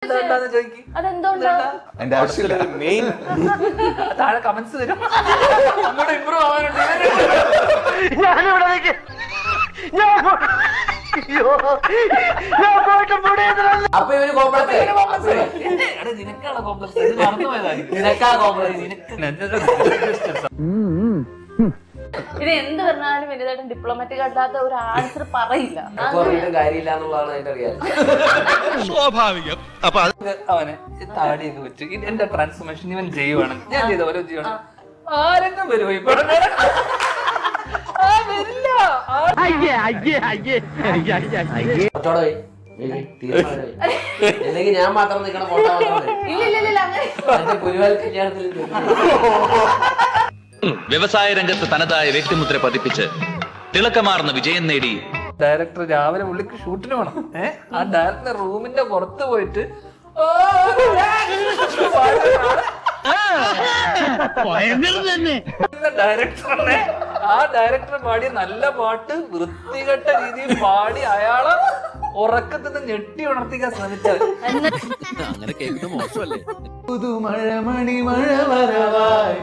എന്താന്ന് ചോദിക്കും അതെന്തുകൊണ്ടാ അതിന്റെ ആവശ്യമില്ല മെയിൻ താഴെ കമന്റ്സ് തരും അങ്ങോട്ട് ഇമ്പ്രൂവ് ആവാനുണ്ട് അപ്പൊ ഇവര് കോംപ്ലക്സ് എടാ, നിനക്കാണ് കോംപ്ലക്സ് ഇത് മറന്നുപോയതായിരിക്കും നിനക്കാ കോംപ്ലക്സ് ഇത് എന്ത് പറഞ്ഞാലും വലുതായിട്ടും ഡിപ്ലോമാറ്റിക് അല്ലാത്ത ഒരു ആൻസർ പറയില്ല പറഞ്ഞിട്ട് കാര്യമില്ല എന്നുള്ളതാണ് അതിന്റെ അറിയാം അവനെ ഈ താടിയൊക്കെ വെച്ച് ഇത് എന്റെ ട്രാൻസ്ഫോർമേഷൻ ഇവൻ ചെയ്യുവാണ് ഞാൻ ചെയ്ത ഓരോ ചെയ്യുവാണ് ആരെങ്കിലും വരുമോ ഇപ്പൊ ആ, വരില്ല ആ, ഒറ്റോടെ പോയി. വെയ്, തീരുമാനമായി. അല്ലെങ്കിൽ ഞാൻ മാത്രം നിൽക്കണ ഫോട്ടോ ഇല്ല ഇല്ല ഇല്ല, ഇല്ല അങ്ങനെ എന്റെ പുലിവാൽ കല്യാണത്തിൽ വ്യവസായ രംഗത്ത് തനതായ വ്യക്തിമുദ്ര പതിപ്പിച്ച് തിളക്കമാർന്ന വിജയം നേടി ഡയറക്ടർ രാവിലെ പുള്ളിക്ക് ഷൂട്ടിന് പോണം ഏഹ് ആ ഡയറക്ടർ റൂമിന്റെ പുറത്ത് പോയിട്ട് "ഓ, എന്ന ഡയറക്ടറിനെ ആ ഡയറക്ടർ പാടിയ നല്ല പാട്ട് വൃത്തികെട്ട രീതിയിൽ പാടി അയാളെ ഉറക്കത്തിൽ നിന്ന് ഞെട്ടി ഉണർത്തിക്കാൻ ശ്രമിച്ചത് പുതുമഴ മണിമഴ വരവായി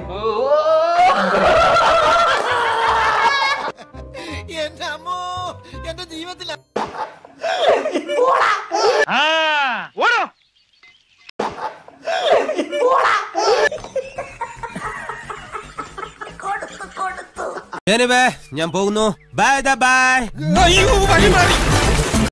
ഞാൻ പോകുന്നു ബൈ ബൈ